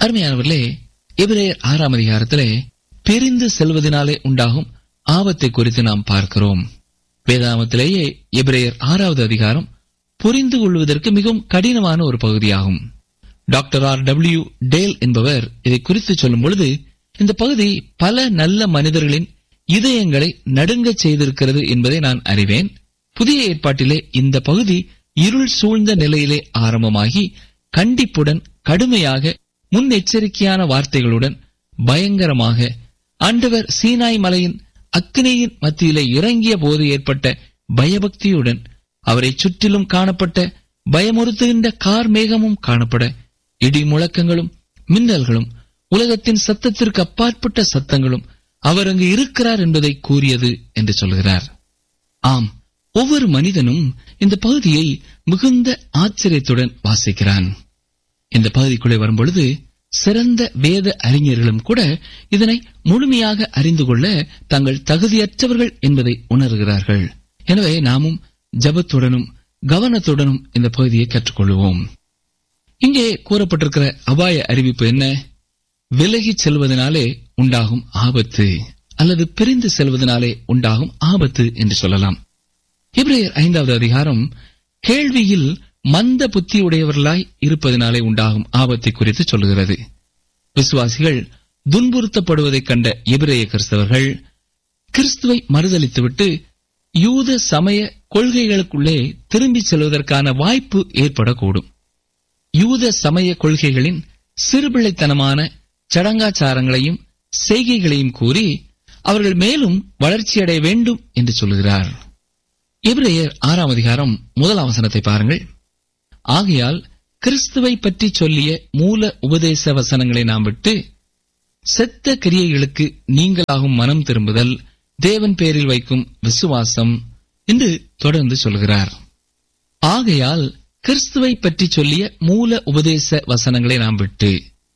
அருமையானவர்களே எபிரேயர் ஆறாம் அதிகாரத்திலே பிரிந்து செல்வதனாலே உண்டாகும் ஆபத்தை குறித்து நாம் பார்க்கிறோம் வேதாமத்திலேயே எபிரேயர் ஆறாவது அதிகாரம் புரிந்து கொள்வதற்கு மிகவும் கடினமான ஒரு பகுதியாகும் டாக்டர் ஆர் டபிள்யூ டேல் என்பவர் இதை குறித்து சொல்லும் பொழுது இந்த பகுதி பல நல்ல மனிதர்களின் இதயங்களை நடுங்கச் செய்திருக்கிறது என்பதை நான் அறிவேன் புதிய ஏற்பாட்டிலே இந்த பகுதி இருள் சூழ்ந்த நிலையிலே ஆரம்பமாகி கண்டிப்புடன் கடுமையாக முன்னெச்சரிக்கையான வார்த்தைகளுடன் பயங்கரமாக ஆண்டவர் சீனாய் மலையின் அக்னியின் மத்தியிலே இறங்கிய போது ஏற்பட்ட பயபக்தியுடன் அவரை சுற்றிலும் காணப்பட்ட பயமுறுத்துகின்ற கார் மேகமும் காணப்பட இடி முழக்கங்களும் மின்னல்களும் உலகத்தின் சத்தத்திற்கு அப்பாற்பட்ட சத்தங்களும் அவர் அங்கு இருக்கிறார் என்பதை கூறியது என்று சொல்கிறார் ஆம் ஒவ்வொரு மனிதனும் இந்த பகுதியை மிகுந்த ஆச்சரியத்துடன் வாசிக்கிறான் இந்த பகுதிக்குள்ளே வரும்பொழுது சிறந்த வேத அறிஞர்களும் கூட இதனை முழுமையாக அறிந்து கொள்ள தாங்கள் தகுதியற்றவர்கள் என்பதை உணர்கிறார்கள் எனவே நாமும் ஜபத்துடனும் கவனத்துடனும் இந்த பகுதியை கற்றுக்கொள்வோம் இங்கே கூறப்பட்டிருக்கிற அபாய அறிவிப்பு என்ன விலகிச் செல்வதனாலே உண்டாகும் ஆபத்து அல்லது பிரிந்து செல்வதனாலே உண்டாகும் ஆபத்து என்று சொல்லலாம் இப்ரேயர் ஐந்தாவது அதிகாரம் கேள்வியில் மந்த புத்தியுடையவர்களாய் இருப்பதனாலே உண்டாகும் ஆபத்தை குறித்து சொல்லுகிறது விசுவாசிகள் துன்புறுத்தப்படுவதைக் கண்ட எபிரேய கிறிஸ்தவர்கள் கிறிஸ்துவை மறுதளித்துவிட்டு யூத சமய கொள்கைகளுக்குள்ளே திரும்பி செல்வதற்கான வாய்ப்பு ஏற்படக்கூடும் யூத சமய கொள்கைகளின் சிறுபிள்ளைத்தனமான சடங்காச்சாரங்களையும் செய்கைகளையும் கூறி அவர்கள் மேலும் வளர்ச்சியடைய வேண்டும் என்று சொல்கிறார் எபிரேயர் ஆறாம் அதிகாரம் முதலாம் வசனத்தை பாருங்கள் ஆகையால் கிறிஸ்துவை பற்றி சொல்லிய மூல உபதேச வசனங்களை நாம் விட்டு செத்த கிரியைகளுக்கு நீங்களாகும் மனம் திரும்புதல் தேவன் பேரில் வைக்கும் விசுவாசம் என்று தொடர்ந்து சொல்கிறார் ஆகையால் கிறிஸ்துவை பற்றி சொல்லிய மூல உபதேச வசனங்களை நாம் விட்டு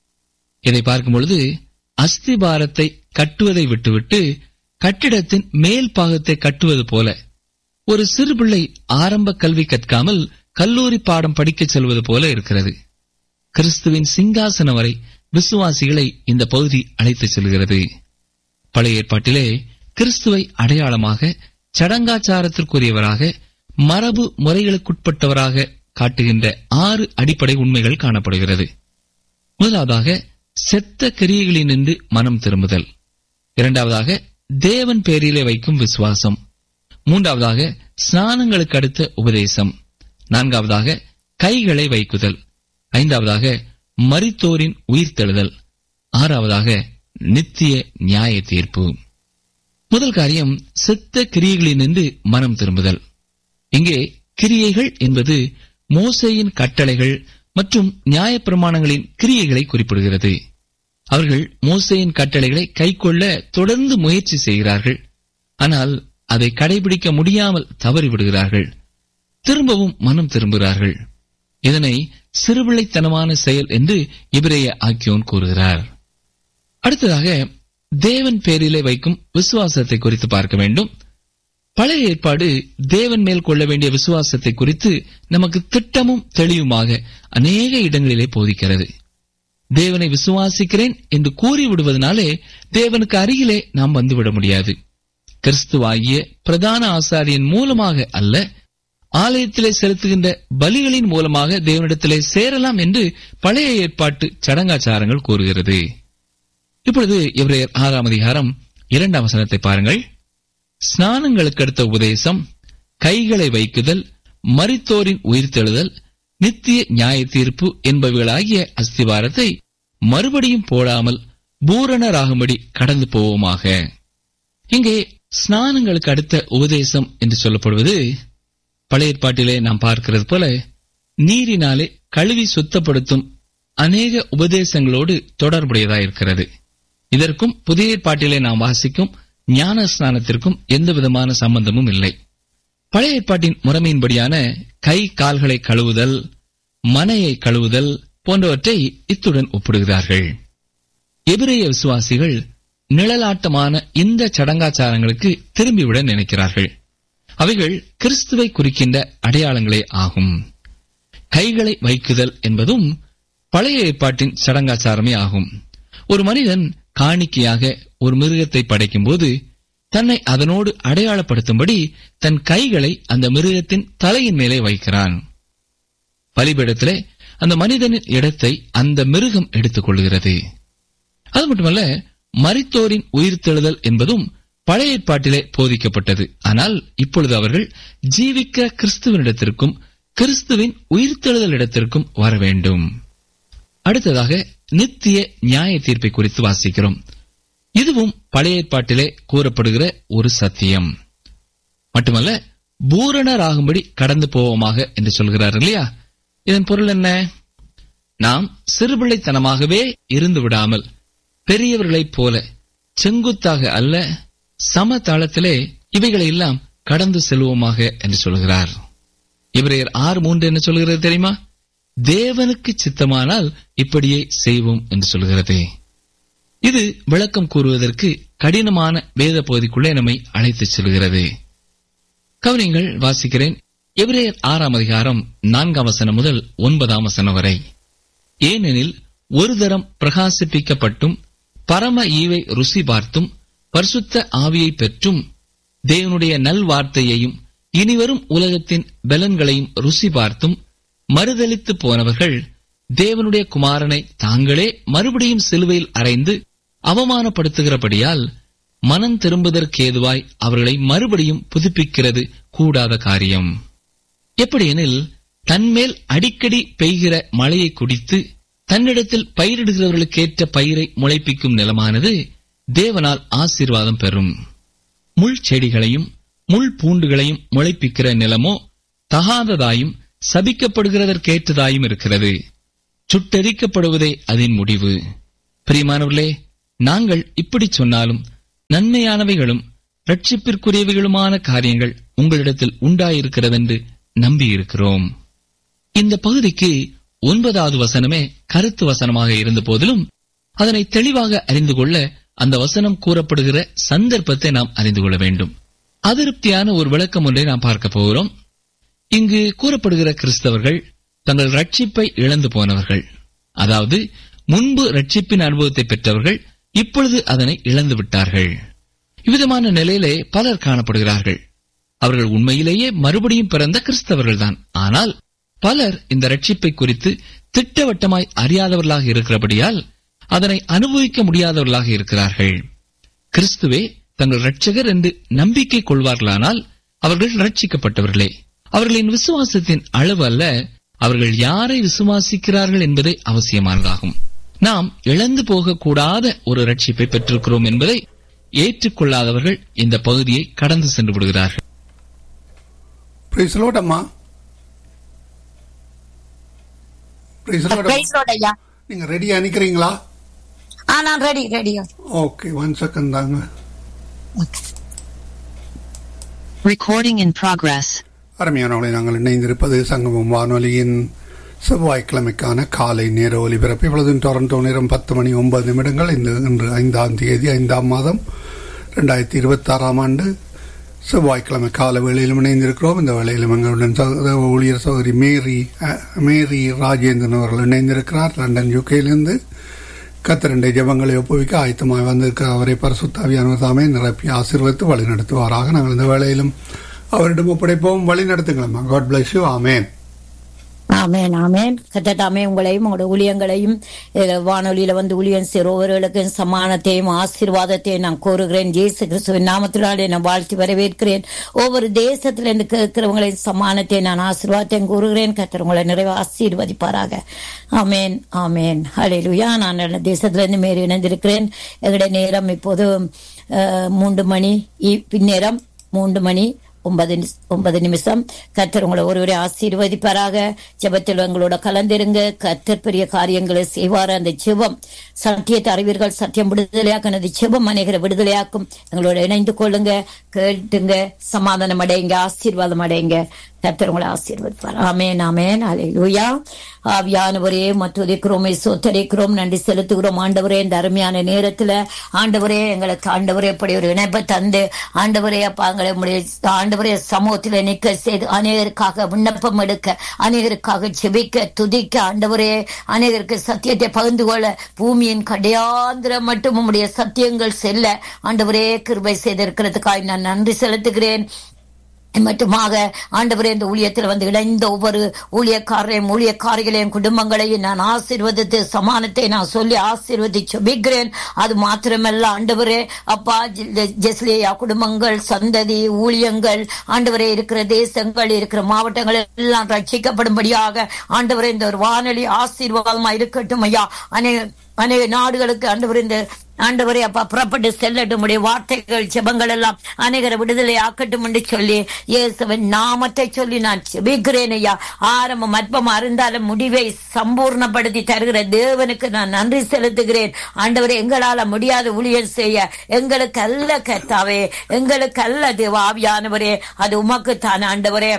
இதை பார்க்கும் பொழுது அஸ்திபாரத்தை கட்டுவதை விட்டுவிட்டு கட்டிடத்தின் மேல் பாகத்தை கட்டுவது போல ஒரு சிறுபிள்ளை ஆரம்ப கல்வி கற்காமல் கல்லூரி பாடம் படிக்கச் செல்வது போல இருக்கிறது கிறிஸ்துவின் சிங்காசனம் வரை விசுவாசிகளை இந்த பகுதி அழைத்துச் செல்கிறது பழைய ஏற்பாட்டிலே கிறிஸ்துவை அடையாளமாக சடங்காச்சாரத்திற்குரியவராக மரபு முறைகளுக்குட்பட்டவராக காட்டுகின்ற ஆறு அடிப்படை உண்மைகள் காணப்படுகிறது முதலாவதாக செத்த கிரியைகளினின்று மனம் திரும்புதல் இரண்டாவதாக தேவன் பேரிலே வைக்கும் விசுவாசம் மூன்றாவதாக ஸ்நானங்களுக்கு அடுத்த உபதேசம் நான்காவதாக கைகளை வைக்குதல் ஐந்தாவதாக மரித்தோரின் உயிர்த்தெழுதல் ஆறாவதாக நித்திய நியாய தீர்ப்பு முதல் காரியம் செத்த கிரியைகளினின்று மனம் திரும்புதல் இங்கே கிரியைகள் என்பது மோசையின் கட்டளைகள் மற்றும் நியாயப்பிரமாணங்களின் கிரியைகளை குறிப்பிடுகிறது அவர்கள் மோசையின் கட்டளைகளை கைக்கொள்ள தொடர்ந்து முயற்சி செய்கிறார்கள் ஆனால் அதை கடைபிடிக்க முடியாமல் தவறிவிடுகிறார்கள் திரும்பவும் மனம் திரும்புகிறார்கள் இதனை சிறுபிள்ளைத்தனமான செயல் என்று இபிரேய ஆக்கியோன் கூறுகிறார் அடுத்ததாக தேவன் பேரிலே வைக்கும் விசுவாசத்தை குறித்து பார்க்க வேண்டும் பழைய ஏற்பாடு தேவன் மேல் கொள்ள வேண்டிய விசுவாசத்தை குறித்து நமக்கு திட்டமும் தெளிவுமாக அநேக இடங்களிலே போதிக்கிறது தேவனை விசுவாசிக்கிறேன் என்று கூறிவிடுவதனாலே தேவனுக்கு அருகிலே நாம் வந்துவிட முடியாது கிறிஸ்துவாகிய பிரதான ஆசாரியன் மூலமாக அல்ல ஆலயத்திலே செலுத்துகின்ற பலிகளின் மூலமாக தேவனிடத்திலே சேரலாம் என்று பழைய ஏற்பாட்டு சடங்காச்சாரங்கள் கூறுகிறது இப்பொழுது இவரையர் ஆறாம் அதிகாரம் இரண்டாம் வசனத்தை பாருங்கள் ஸ்நானங்களுக்கு அடுத்த உபதேசம் கைகளை வைக்குதல் மரித்தோரின் உயிர்த்தெழுதல் நித்திய நியாய தீர்ப்பு என்பவைகளாகிய அஸ்திவாரத்தை மறுபடியும் போடாமல் பூரணராகும்படி கடந்து போவோமாக இங்கே ஸ்நானங்களுக்கு அடுத்த உபதேசம் என்று சொல்லப்படுவது பழைய ஏற்பாட்டிலே நாம் பார்க்கிறது போல நீரினாலே கழுவி சுத்தப்படுத்தும் அநேக உபதேசங்களோடு தொடர்புடையதாயிருக்கிறது இதற்கும் புதிய ஏற்பாட்டிலே நாம் வாசிக்கும் ஞான ஸ்நானத்திற்கும் எந்த விதமான சம்பந்தமும் இல்லை பழைய ஏற்பாட்டின் முறைமையின்படியான கை கால்களை கழுவுதல் மனையை கழுவுதல் போன்றவற்றை இத்துடன் ஒப்பிடுகிறார்கள் எபிரேய விசுவாசிகள் நிழலாட்டமான இந்த சடங்காச்சாரங்களுக்கு திரும்பிவிட நினைக்கிறார்கள் அவைகள் கிறிஸ்துவை குறிக்கின்ற அடையாளங்களே ஆகும் கைகளை வைக்குதல் என்பதும் பழைய ஏற்பாட்டின் சடங்காச்சாரமே ஆகும் ஒரு மனிதன் காணிக்கையாக ஒரு மிருகத்தை படைக்கும்போது தன்னை அதனோடு அடையாளப்படுத்தும்படி தன் கைகளை அந்த மிருகத்தின் தலையின் மேலே வைக்கிறான் பலிபீடத்திலே அந்த மனிதனின் இடத்தை அந்த மிருகம் எடுத்துக் கொள்கிறது அது மட்டுமல்ல மரித்தோரின் உயிர்த்தெழுதல் என்பதும் பழைய ஏற்பாட்டிலே போதிக்கப்பட்டது ஆனால் இப்பொழுது அவர்கள் ஜீவிக்க கிறிஸ்துவனிடத்திற்கும் கிறிஸ்துவின் உயிர்த்தெழுதல் இடத்திற்கும் வர வேண்டும் அடுத்ததாக நித்திய நியாய தீர்ப்பை குறித்து வாசிக்கிறோம் இதுவும் பழைய ஏற்பாட்டிலே கூறப்படுகிற ஒரு சத்தியம் மட்டுமல்ல பூரணராகும்படி கடந்து போவோமாக என்று சொல்கிறார் இல்லையா இதன் பொருள் என்ன நாம் சிறுபிள்ளைத்தனமாகவே இருந்து விடாமல் பெரியவர்களைப் போல செங்குத்தாக அல்ல சமதளத்திலே இவைகளை எல்லாம் கடந்து செல்வோமாக என்று சொல்கிறார் இவரையர் ஆறு மூன்று என்ன சொல்கிறது தெரியுமா தேவனுக்கு சித்தமானால் இப்படியே செய்வோம் என்று சொல்கிறது இது விளக்கம் கூறுவதற்கு கடினமான வேத பகுதிக்குள்ளே நம்மை அழைத்துச் செல்கிறது கவனிங்கள் வாசிக்கிறேன் எபிரேயர் ஆறாம் அதிகாரம் நான்காம் வசனம் முதல் ஒன்பதாம் வசனம் வரை ஏனெனில் ஒரு தரம் பிரகாசிப்பிக்கப்பட்டும் பரம ஈவை ருசி பார்த்தும் பரிசுத்த ஆவியை பெற்றும் தேவனுடைய நல்வார்த்தையையும் இனிவரும் உலகத்தின் பலன்களையும் ருசி பார்த்தும் மறுதலித்து போனவர்கள் தேவனுடைய குமாரனை தாங்களே மறுபடியும் சிலுவையில் அறைந்து அவமானப்படுத்துகிறபடியால் மனம் திரும்புதற்கேதுவாய் அவர்களை மறுபடியும் புதுப்பிக்கிறது கூடாத காரியம் எப்படியெனில் தன்மேல் அடிக்கடி பெய்கிற மழையை குடித்து தன்னிடத்தில் பயிரிடுகிறவர்களுக்கேற்ற பயிரை முளைப்பிக்கும் நிலமானது தேவனால் ஆசீர்வாதம் பெறும் முள் செடிகளையும் முள் பூண்டுகளையும் முளைப்பிக்கிற நிலமோ தகாததாயும் சபிக்கப்படுகிறதற்கேற்றதாயும் இருக்கிறது சுட்டெரிக்கப்படுவதே அதன் முடிவு பிரியமானவர்களே நாங்கள் இப்படி சொன்னாலும் நன்மையானவைகளும் ரட்சிப்பிற்குரியவைகளுமான காரியங்கள் உங்களிடத்தில் உண்டாயிருக்கிறதென்று நம்பியிருக்கிறோம் இந்த பகுதிக்கு ஒன்பதாவது வசனமே கருத்து வசனமாக இருந்த போதிலும் அதனை தெளிவாக அறிந்து கொள்ள அந்த வசனம் கூறப்படுகிற சந்தர்ப்பத்தை நாம் அறிந்து கொள்ள வேண்டும் அதிருப்தியான ஒரு விளக்கம் ஒன்றை நாம் பார்க்க போகிறோம் இங்கு கூறப்படுகிற கிறிஸ்தவர்கள் தங்கள் ரட்சிப்பை இழந்து போனவர்கள் அதாவது முன்பு ரட்சிப்பின் அனுபவத்தை பெற்றவர்கள் இப்பொழுது அதனை இழந்து விட்டார்கள் இவ்விதமான நிலையிலே பலர் காணப்படுகிறார்கள் அவர்கள் உண்மையிலேயே மறுபடியும் பிறந்த கிறிஸ்தவர்கள் தான் ஆனால் பலர் இந்த ரட்சிப்பை குறித்து திட்டவட்டமாய் அறியாதவர்களாக இருக்கிறபடியால் அதனை அனுபவிக்க முடியாதவர்களாக இருக்கிறார்கள் கிறிஸ்துவே தங்கள் ரட்சகர் என்று நம்பிக்கை கொள்வார்களானால் அவர்கள் ரட்சிக்கப்பட்டவர்களே அவர்களின் விசுவாசத்தின் அளவு அல்ல அவர்கள் யாரை விசுவாசிக்கிறார்கள் என்பதே அவசியமானதாகும் நாம் இழந்து போகக்கூடாத ஒரு ரட்சிப்பை பெற்றிருக்கிறோம் என்பதை ஏற்றுக்கொள்ளாதவர்கள் இந்த பகுதியை கடந்து சென்று விடுகிறார்கள் Praise the Lord, அம்மா Praise the Lord, அம்மா. பிரைஸ் லார்ட் ஐயா நீங்க ரெடியா நிக்கிறீங்களா ஆ நான் ready ready okay one second தாங்க Recording in progress. அருமையானவர்களை நாங்கள் இணைந்திருப்பது சங்கமம் வானொலியின் செவ்வாய்க்கிழமைக்கான காலை நேர ஒலிபரப்பு இவ்வளவு டொரண்டோ நேரம் பத்து மணி ஒன்பது நிமிடங்கள் இந்த இன்று ஐந்தாம் தேதி ஐந்தாம் மாதம் ரெண்டாயிரத்தி இருபத்தி ஆறாம் ஆண்டு செவ்வாய்க்கிழமை கால வேளையிலும் இணைந்திருக்கிறோம் இந்த வேளையிலும் எங்களுடன் சகோதர ஊழியர் சகோதரி மேரி அஹ், மேரி ராஜேந்திரன் அவர்கள் இணைந்திருக்கிறார் லண்டன் யூகேயிலிருந்து கத்திரண்டை ஜபங்களை ஒப்புவிக்க ஆயத்தமாய் வந்திருக்கிற அவரை பரிசுத்தாவியானவர் தாமே நிரப்பி ஆசீர்வதித்து வழி நடத்துவாராக நாங்கள் இந்த வேளையிலும் அவரிடம் ஒப்படைப்போம் வழி நடத்துங்களம்மா காட் பிளஸ் யூ ஆமேன் ஆமேன் ஆமேன் கத்ததாமே உங்களையும் உங்களோட ஊழியங்களையும் இதுல வானொலியில வந்து ஊழியம் செய்கிற ஒவ்வொருவர்களுக்கும் சமானத்தையும் ஆசீர்வாதத்தையும் நான் கோருகிறேன் இயேசு கிறிஸ்துவின் நாமத்தினாலே நான் வாழ்த்தி வரவேற்கிறேன் ஒவ்வொரு தேசத்துல இருந்து கேட்கிறவங்களையும் சமானத்தை நான் ஆசீர்வாதத்தையும் கூறுகிறேன் கத்தர் உங்களை நிறைவு ஆசீர்வதிப்பாராக ஆமேன் ஆமேன் ஹalleluya நான் நல்ல தேசத்துல இருந்து மேறி இணைந்திருக்கிறேன் எங்களுடைய நேரம் இப்போது அஹ், மூன்று மணி இ- பின்னேரம் மூன்று மணி ஒன்பது நிஸ்- ஒன்பது நிமிஷம் கர்த்தர் உங்களை ஒருவரை ஆசீர்வதிப்பாராக ஜெபத்தில் எங்களோட கலந்திருங்க கர்த்தர் பெரிய காரியங்களை செய்வார் அந்த ஜெபம் சத்தியத்தை அறிவீர்கள் சத்தியம் விடுதலையாக்கும் அந்த ஜெபம் அநேகரை விடுதலையாக்கும் எங்களோட இணைந்து கொள்ளுங்க கேட்டுங்க சமாதானம் அடையுங்க ஆசீர்வாதம் அடையுங்க கர்த்தர் உங்களை ஆசீர்வதிப்பார் ஆமேன் ஆமேன் அலையூயா ஆவியானவரே மற்றுதிக்கிறோமே சோத்தரிக்கிறோம் நன்றி செலுத்துகிறோம் ஆண்டவரே இந்த அருமையான நேரத்துல ஆண்டவரே எங்களுக்கு ஆண்டவரே இப்படி ஒரு இணைப்பை தந்து ஆண்டவரே அப்பா எங்களை உம்முடைய ஆண்டு ஆண்டவரே சமூகத்தில் நிக்க செய்து அநேகருக்காக விண்ணப்பம் எடுக்க அநேகருக்காக செபிக்க துதிக்க ஆண்டவரே அநேகருக்கு சத்தியத்தை பகிர்ந்து கொள்ள பூமியின் கடையாந்திரம் மட்டும் உம்முடைய சத்தியங்கள் செல்ல ஆண்டவரே கிருபை செய்திருக்கிறதுக்காக நான் நன்றி செலுத்துகிறேன் மட்டுமாக ஆண்டவரே இந்த ஊழியத்தில் வந்து இணைந்த ஒவ்வொரு ஊழியக்காரரையும் ஊழியக்காரிகளையும் குடும்பங்களையும் நான் ஆசீர்வதித்து சமானத்தை நான் சொல்லி ஆசீர்வதி செபிக்கிறேன் அது மாத்திரமல்ல ஆண்டவரே அப்பா ஜெ- ஜெஸ்லியா குடும்பங்கள் சந்ததி ஊழியங்கள் ஆண்டவரே இருக்கிற தேசங்கள் இருக்கிற மாவட்டங்கள் எல்லாம் ரட்சிக்கப்படும்படியாக ஆண்டவரே இந்த ஒரு வானொலி ஆசீர்வாதமா இருக்கட்டும் ஐயா அநேக அநேக நாடுகளுக்கு ஆண்டவர் இந்த ஆண்டவரே அப்பா புறப்பட்டு செல்லட்டும் உடைய வார்த்தைகள் ஜெபங்கள் எல்லாம் அநேகரை விடுதலை ஆக்கட்டும் என்று சொல்லி இயேசுவின் நாமத்தை சொல்லி நான் செபிக்கிறேன் ஐயா ஆரம்பம் அற்பமா இருந்தாலும் முடிவை சம்பூர்ணப்படுத்தி தருகிற தேவனுக்கு நான் நன்றி செலுத்துகிறேன் ஆண்டவரே எங்களால முடியாத ஊழியர் செய்ய எங்களுக்கு அல்ல கர்த்தாவே எங்களுக்கு அல்ல தேவாவியானவரே அது உமக்கு தான் ஆண்டவரே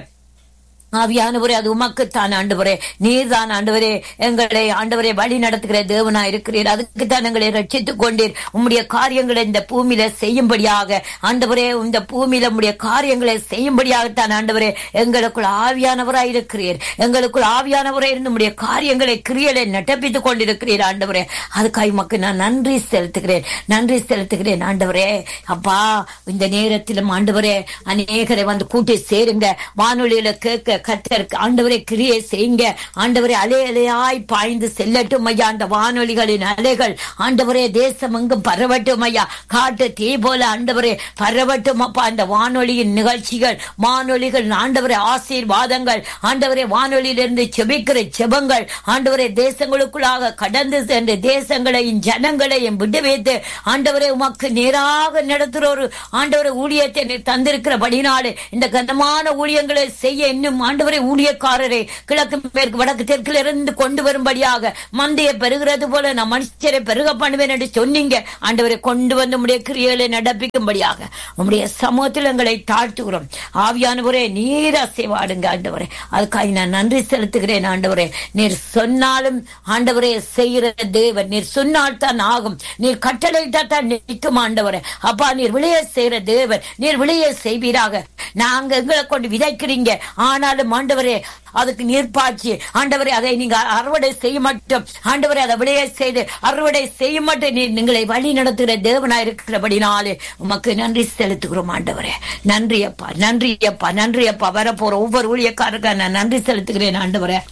ஆவியானவரே அது உமக்குத்தான் ஆண்டவரே நீர்தான் ஆண்டவரே எங்களை ஆண்டவரே வழி நடத்துகிற தேவனா இருக்கிறீர் அதுக்குத்தான் எங்களை ரட்சித்துக் கொண்டீர் உம்முடைய காரியங்களை இந்த பூமியில செய்யும்படியாக ஆண்டவரே இந்த பூமியில உம்முடைய காரியங்களை செய்யும்படியாகத்தான் ஆண்டவரே எங்களுக்குள் ஆவியானவராய் இருக்கிறீர் எங்களுக்குள் ஆவியானவராய் இருந்து உம்முடைய காரியங்களை கிரியலை நட்டப்பித்துக் கொண்டிருக்கிறீர் ஆண்டவரே அதுக்காக உமக்கு நான் நன்றி செலுத்துகிறேன் நன்றி செலுத்துகிறேன் ஆண்டவரே அப்பா இந்த நேரத்திலும் ஆண்டவரே அநேகரை வந்து கூட்டி சேருங்க வானொலியில கேட்க கத்தருக்கு ஆண்டவரே கிரியை செய்யுங்க ஆண்டவரே அலை அலையாய் பாய்ந்து செல்லட்டும் ஐயா அந்த வானொலிகளின் அலைகள் ஆண்டவரே தேசம் எங்கும் பரவட்டும் ஐயா காட்டு தீ போல ஆண்டவரே பரவட்டும் அப்பா அந்த வானொலியின் நிகழ்ச்சிகள் வானொலிகள் ஆண்டவரே ஆசீர்வாதங்கள் ஆண்டவரே வானொலியிலிருந்து செபிக்கிற செபங்கள் ஆண்டவரே தேசங்களுக்குள்ளாக கடந்து சென்று தேசங்களையும் ஜனங்களையும் விடுவித்து ஆண்டவரே உமக்கு நேராக நடத்துகிற ஒரு ஆண்டவரே ஊழியத்தை நீர் தந்திருக்கிறபடினாலே இந்த கனமான ஊழியங்களை செய்ய இன்னும் ஆண்டவரே ஊழியக்காரரை கிழக்கு மேற்கு வடக்கு தெற்கில் இருந்து கொண்டு வரும்படியாக மந்தையை பெருகிறது போல நான் மனுஷரை பெருக பண்ணுவேன் என்று சொன்னீங்க ஆண்டவரை கொண்டு வந்து உடைய கிரியைகளை நடப்பிக்கும்படியாக உம்முடைய சமூகத்தில் எங்களை தாழ்த்துகிறோம் ஆவியானவரே நீர் அசைவாடுங்க ஆண்டவரே அதுக்காக நான் நன்றி செலுத்துகிறேன் ஆண்டவரே நீர் சொன்னாலும் ஆண்டவரே செய்கிற தேவன் நீர் சொன்னால் தான் ஆகும் நீர் கட்டளையிட்டா தான் நிற்கும் ஆண்டவரே அப்பா நீர் விளைய செய்கிற தேவன் நீர் விளைய செய்வீராக நாங்க எங்களை கொண்டு விதைக்கிறீங்க ஆனாலும் ஆண்டவரே அதுக்கு நீர்ப்பாய்ச்சி ஆண்டவரே அதை நீங்க அறுவடை செய்ய மாட்டோம் ஆண்டவரே அதை விளைய செய்து அறுவடை செய்ய மாட்டோம் நீர் எங்களை வழி நடத்துகிற தேவனா இருக்கிறபடினாலே உமக்கு நன்றி செலுத்துகிறோம் ஆண்டவரே நன்றி அப்பா நன்றி அப்பா நன்றி அப்பா வரப்போற ஒவ்வொரு ஊழியக்காரருக்கா நான் நன்றி செலுத்துகிறேன் ஆண்டவரே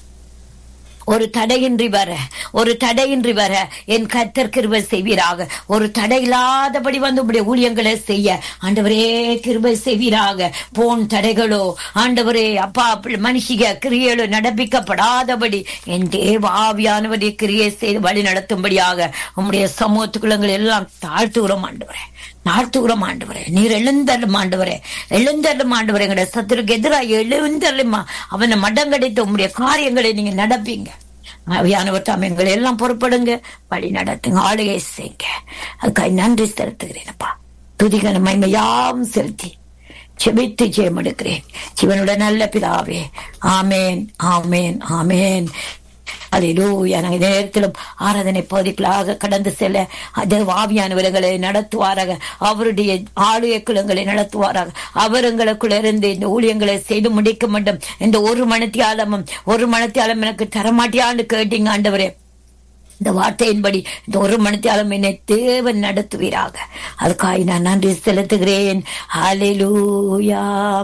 ஒரு தடையின்றி வர ஒரு தடையின்றி வர என் கத்தர் கிருபை செய்வீராக ஒரு தடை இல்லாதபடி வந்து உடைய ஊழியங்களை செய்ய ஆண்டவரே கிருபை செய்வீராக போன் தடைகளோ ஆண்டவரே அப்பா அப்படி மனுஷிக கிரியைகளோ நடப்பிக்கப்படாதபடி என் தேவ ஆவியானவரை கிரியை செய்து வழி நடத்தும்படியாக உம்முடைய சமூகத்துக்குள்ளங்கள் எல்லாம் தாழ்த்துகிறோம் ஆண்டவரே தாழ்த்துகிறோம் ஆண்டவரே நீர் எழுந்தள்ளும் ஆண்டவரே எழுந்தள்ளும் ஆண்டவரே எங்களுடைய சத்துருக்கு எதிராக எழுந்தள்ளுமா அவனை மடங்கடித்து உம்முடைய காரியங்களை நீங்க நடப்பீங்க அவையானவர் தாம் எங்களை எல்லாம் பொறுப்படுங்க வழி நடத்துங்க ஆளுகை செய்யுங்க அதுக்காக நன்றி செலுத்துகிறேனப்பா துதிகன மகிமையாவும் செலுத்தி செபித்து ஜெயம் எடுக்கிறேன் சிவனுடைய நல்ல பிதாவே ஆமேன் ஆமேன் ஆமேன் அலிலூயா நாங்கள் நேரத்திலும் ஆராதனை பகுதிகளாக கடந்து செல்ல அது ஆவியானவர்களை நடத்துவாராக அவருடைய ஆலய குலங்களை நடத்துவாராக அவர் எங்களுக்குள்ள இருந்து இந்த ஊழியங்களை செய்து முடிக்க மாட்டோம் இந்த ஒரு மணத்தியாலமும் ஒரு மணத்தியாலம் எனக்கு தரமாட்டியான்னு கேட்டீங்க ஆண்டவரே இந்த வார்த்தையின்படி இந்த ஒரு மணித்தாலும் என்னை தேவன் நடத்துவீராக அதுக்காக நான் நன்றி செலுத்துகிறேன் ஹalleluya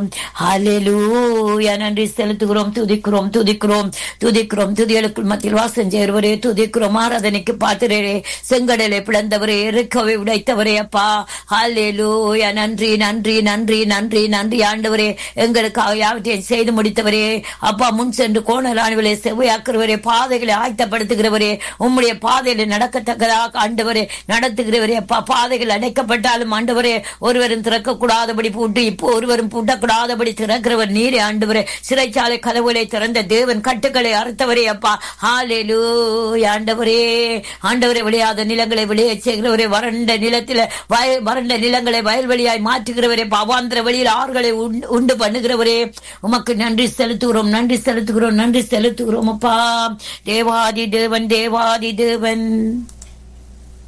ஹalleluya நன்றி செலுத்துகிறோம் துதிக்கிறோம் துதிக்கிறோம் துதிக்கிறோம் துதிகளுக்குள் மத்தியில் வாசம் செய்கிறவரே துதிக்கிறோம் ஆராதனைக்கு பாத்திரரே செங்கடலை பிளந்தவரே இறுக்கவை உடைத்தவரே அப்பா ஹalleluya நன்றி நன்றி நன்றி நன்றி நன்றி ஆண்டவரே எங்களுக்காக யாவற்றையும் செய்து முடித்தவரே அப்பா முன் சென்று கோணலானவர்களே செவ்வையாக்குறவரே பாதைகளை ஆயத்தப்படுத்துகிறவரே உம்முடைய பாதையில நடக்கத்தக்கதாக ஆண்டவரே நடத்துகிறவரே அப்பா பாதைகள் அடைக்கப்பட்டாலும் ஆண்டவரே ஒருவரும் திறக்கக்கூடாதபடி பூட்டு இப்போ ஒருவரும் பூட்டக்கூடாதபடி திறக்கிறவர் நீரே ஆண்டவரே சிறைச்சாலை கதவுகளை திறந்த தேவன் கட்டுக்களை அறுத்தவரே அப்பா ஹாலேலூ ஆண்டவரே ஆண்டவரே விளையாத நிலங்களை விளைய செய்கிறவரே வறண்ட நிலத்தில வய வறண்ட நிலங்களை வயல்வெளியாய் மாற்றுகிறவரே பாவாந்திர வழியில் ஆறுகளை உண்டு- உண்டு பண்ணுகிறவரே உமக்கு நன்றி செலுத்துகிறோம் நன்றி செலுத்துகிறோம் நன்றி செலுத்துகிறோம் அப்பா தேவாதி தேவன் தேவாதி தேவன்